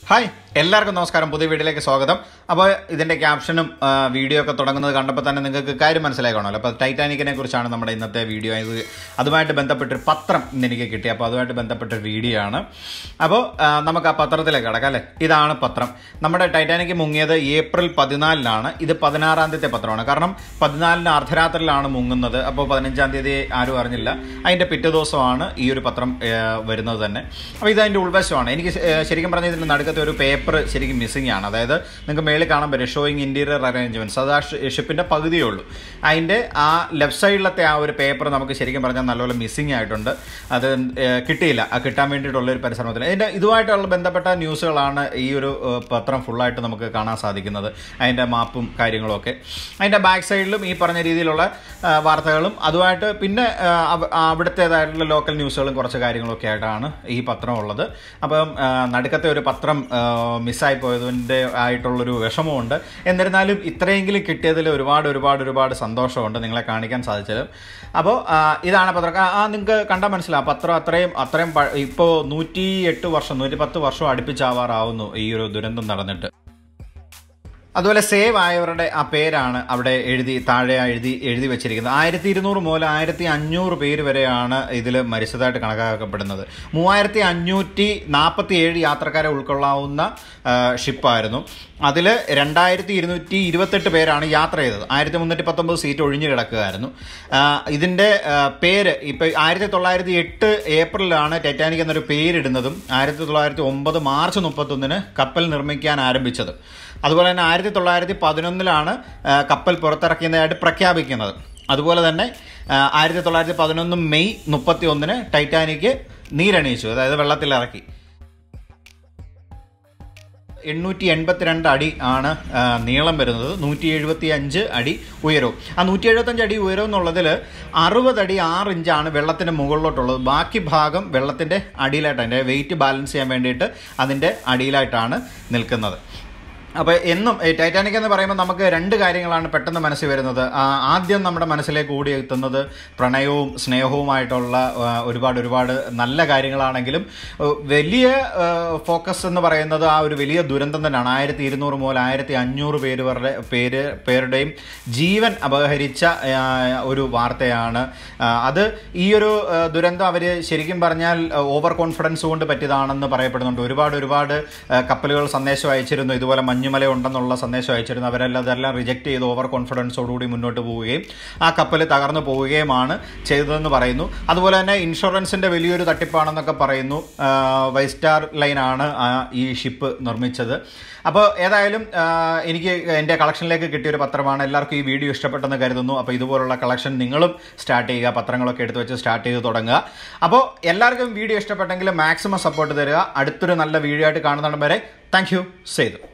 hi എല്ലാവർക്കും നമസ്കാരം പുതിയ വീഡിയോയിലേക്ക് സ്വാഗതം അപ്പോൾ ഇതിൻ്റെ ക്യാപ്ഷനും ആ, വീഡിയോ ഒക്കെ തുടങ്ങുന്നത് കണ്ടപ്പോൾ തന്നെ നിങ്ങൾക്ക് കാര്യം മനസ്സിലാക്കണമല്ലോ അപ്പോൾ ടൈറ്റാനിക്കിനെ കുറിച്ചാണ് നമ്മുടെ ഇന്നത്തെ വീഡിയോ ഇത് അതുമായിട്ട് ബന്ധപ്പെട്ടൊരു പത്രം ഇന്ന് എനിക്ക് കിട്ടി അപ്പോൾ അതുമായിട്ട് ബന്ധപ്പെട്ട വീഡിയോ ആണ് അപ്പോൾ ആ, നമുക്ക് ആ പത്രത്തിലേക്ക് കിടക്കാം അല്ലേ ഇതാണ് പത്രം നമ്മുടെ ടൈറ്റാനിക് മുങ്ങിയത് ഏപ്രിൽ പതിനാലിനാണ് ഇത് പതിനാറാം തീയതി പത്രമാണ് കാരണം പതിനാലിന് അർദ്ധരാത്രിയിലാണ് മുങ്ങുന്നത് അപ്പോൾ പതിനഞ്ചാം തീയതി ആരും അറിഞ്ഞില്ല അതിൻ്റെ പിറ്റേ ദിവസമാണ് ഈ ഒരു പത്രം ആ, വരുന്നത് തന്നെ അപ്പോൾ ഇത് അതിൻ്റെ ഉൾവശമാണ് എനിക്ക് ശ- ഏ, ശരിക്കും പറഞ്ഞാൽ ഇതിൻ്റെ നടുക്കത്തെ ഒരു പേപ്പർ ശരിക്കും മിസ്സിംഗ് ആണ് അതായത് നിങ്ങൾക്ക് മേളിൽ കാണാൻ പറ്റും ഷോയിങ് ഇൻറ്റീരിയർ അറേഞ്ച്മെൻറ്റ്സ് അത് ആ ഷിപ്പിൻ്റെ പകുതിയേ ഉള്ളൂ അതിൻ്റെ ആ ലെഫ്റ്റ് സൈഡിലത്തെ ആ ഒരു പേപ്പർ നമുക്ക് ശരിക്കും പറഞ്ഞാൽ നല്ലപോലെ മിസ്സിംഗ് ആയിട്ടുണ്ട് അത് ഏ, കിട്ടിയില്ല ആ കിട്ടാൻ വേണ്ടിയിട്ടുള്ള ഒരു പരിശ്രമത്തിൽ ഇതിൻ്റെ ഇതുമായിട്ടുള്ള ബന്ധപ്പെട്ട ന്യൂസുകളാണ് ഈ ഒരു ഏ, പത്രം ഫുള്ളായിട്ട് നമുക്ക് കാണാൻ സാധിക്കുന്നത് അതിൻ്റെ മാപ്പും കാര്യങ്ങളും ഒക്കെ അതിൻ്റെ ബാക്ക് സൈഡിലും ഈ പറഞ്ഞ രീതിയിലുള്ള ആ, വാർത്തകളും അതുമായിട്ട് പിന്നെ ആ, അവ- അവിടുത്തേതായിട്ടുള്ള ലോക്കൽ ന്യൂസുകളും കുറച്ച് കാര്യങ്ങളൊക്കെ ആയിട്ടാണ് ഈ പത്രം ഉള്ളത് അപ്പം ആ, നടുക്കത്തെ ഒരു പത്രം ആ, മിസ്സായി പോയതിൻ്റെ ആയിട്ടുള്ളൊരു വിഷമമുണ്ട് എന്നിരുന്നാലും ഇത്രയെങ്കിലും കിട്ടിയതിൽ ഒരുപാട് ഒരുപാട് ഒരുപാട് സന്തോഷമുണ്ട് നിങ്ങളെ കാണിക്കാൻ സാധിച്ചത് അപ്പോൾ ആ, ഇതാണ് പത്രം ആ, ആ നിങ്ങൾക്ക് കണ്ടാൽ മനസ്സിലാവും പത്രം അത്രയും അത്രയും പ- ഇപ്പോൾ നൂറ്റി എട്ട് വർഷം നൂറ്റി പത്ത് വർഷം അടുപ്പിച്ചാവാറാവുന്നു ഈ ഒരു ദുരന്തം നടന്നിട്ട് അതുപോലെ സേവ് ആയവരുടെ ആ പേരാണ് അവിടെ എഴുതി താഴെ എഴുതി എഴുതി വെച്ചിരിക്കുന്നത് ആയിരത്തി ഇരുന്നൂറ് മുതൽ ആയിരത്തി അഞ്ഞൂറ് പേര് വരെയാണ് ഇതിൽ മരിച്ചതായിട്ട് കണക്കാക്കപ്പെടുന്നത് മൂവായിരത്തി അഞ്ഞൂറ്റി നാൽപ്പത്തി ഏഴ് യാത്രക്കാരെ ഉൾക്കൊള്ളാവുന്ന ആ, ഷിപ്പായിരുന്നു അതിൽ രണ്ടായിരത്തി ഇരുന്നൂറ്റി ഇരുപത്തെട്ട് പേരാണ് യാത്ര ചെയ്തത് ആയിരത്തി മുന്നൂറ്റി പത്തൊമ്പത് സീറ്റ് ഒഴിഞ്ഞു കിടക്കുകയായിരുന്നു ആ, ഇതിൻ്റെ ആ, പേര് ഇപ്പോൾ ആയിരത്തി തൊള്ളായിരത്തി എട്ട് ഏപ്രിലാണ് ടൈറ്റാനിക് എന്നൊരു പേരിടുന്നതും ആയിരത്തി തൊള്ളായിരത്തി ഒമ്പത് മാർച്ച് മുപ്പത്തൊന്നിന് കപ്പൽ നിർമ്മിക്കാൻ ആരംഭിച്ചത് അതുപോലെ തന്നെ ആയിരത്തി തൊള്ളായിരത്തി പതിനൊന്നിലാണ് ആ, കപ്പൽ പുറത്തിറക്കിയതായിട്ട് പ്രഖ്യാപിക്കുന്നത് അതുപോലെ തന്നെ ആ, ആയിരത്തി തൊള്ളായിരത്തി പതിനൊന്ന് മെയ് മുപ്പത്തി ഒന്നിന് ടൈറ്റാനിക് നീരണിയിച്ചു അതായത് വെള്ളത്തിലിറക്കി എണ്ണൂറ്റി എൺപത്തിരണ്ട് അടി ആണ് ആ, നീളം വരുന്നത് നൂറ്റി എഴുപത്തി അഞ്ച് അടി ഉയരവും ആ നൂറ്റി എഴുപത്തഞ്ച് അടി ഉയരം എന്നുള്ളതിൽ അറുപത് അടി ആറ് ഇഞ്ചാണ് വെള്ളത്തിൻ്റെ മുകളിലോട്ടുള്ളത് ബാക്കി ഭാഗം വെള്ളത്തിൻ്റെ അടിയിലായിട്ട് അതിൻ്റെ വെയിറ്റ് ബാലൻസ് ചെയ്യാൻ വേണ്ടിയിട്ട് അതിൻ്റെ അടിയിലായിട്ടാണ് നിൽക്കുന്നത് അപ്പോൾ എന്നും ഈ ടൈറ്റാനിക് എന്ന് പറയുമ്പോൾ നമുക്ക് രണ്ട് കാര്യങ്ങളാണ് പെട്ടെന്ന് മനസ്സിൽ വരുന്നത് ആ, ആദ്യം നമ്മുടെ മനസ്സിലേക്ക് കൂടി എത്തുന്നത് പ്രണയവും സ്നേഹവുമായിട്ടുള്ള ആ, ഒരുപാട് ഒരുപാട് നല്ല കാര്യങ്ങളാണെങ്കിലും ആ, വലിയ ഫോക്കസ് എന്ന് പറയുന്നത് ആ ഒരു വലിയ ദുരന്തം തന്നെയാണ് ആയിരത്തി ഇരുന്നൂറ് മുതൽ ആയിരത്തി അഞ്ഞൂറ് പേര് വരുടെ പേര് പേരുടെയും ജീവൻ അപഹരിച്ച ആ, ഒരു വാർത്തയാണ് ആ, അത് ഈ ഒരു ആ, ദുരന്തം അവർ ശരിക്കും പറഞ്ഞാൽ ഓവർ കോൺഫിഡൻസ് കൊണ്ട് പറ്റിയതാണെന്ന് പറയപ്പെടുന്നുണ്ട് ഒരുപാട് ഒരുപാട് ആ, കപ്പലുകൾ സന്ദേശം അയച്ചിരുന്നു ഇതുപോലെ മഞ്ഞുമല ഉണ്ടെന്നുള്ള സന്ദേശം അയച്ചിരുന്നു അവരെല്ലാം അതെല്ലാം റിജക്ട് ചെയ്ത് ഓവർ കോൺഫിഡൻസോടുകൂടി മുന്നോട്ട് പോവുകയും ആ കപ്പൽ തകർന്നു പോവുകയുമാണ് ചെയ്തതെന്ന് പറയുന്നു അതുപോലെ തന്നെ ഇൻഷുറൻസിന്റെ വലിയൊരു തട്ടിപ്പാണെന്നൊക്കെ പറയുന്നു ആ, വൈ സ്റ്റാർ ലൈനാണ് ആ ഈ ഷിപ്പ് നിർമ്മിച്ചത് അപ്പോൾ ഏതായാലും ആ, എനിക്ക് എൻ്റെ കളക്ഷനിലേക്ക് കിട്ടിയ ഒരു പത്രമാണ് എല്ലാവർക്കും ഈ വീഡിയോ ഇഷ്ടപ്പെട്ടെന്ന് കരുതുന്നു അപ്പോൾ ഇതുപോലുള്ള കളക്ഷൻ നിങ്ങളും സ്റ്റാർട്ട് ചെയ്യുക പത്രങ്ങളൊക്കെ എടുത്ത് വെച്ച് സ്റ്റാർട്ട് ചെയ്ത് തുടങ്ങുക അപ്പോൾ എല്ലാവർക്കും വീഡിയോ ഇഷ്ടപ്പെട്ടെങ്കിൽ മാക്സിമം സപ്പോർട്ട് തരിക അടുത്തൊരു നല്ല വീഡിയോ ആയിട്ട് കാണുന്നിടം വരെ താങ്ക് യു ചെയ്തു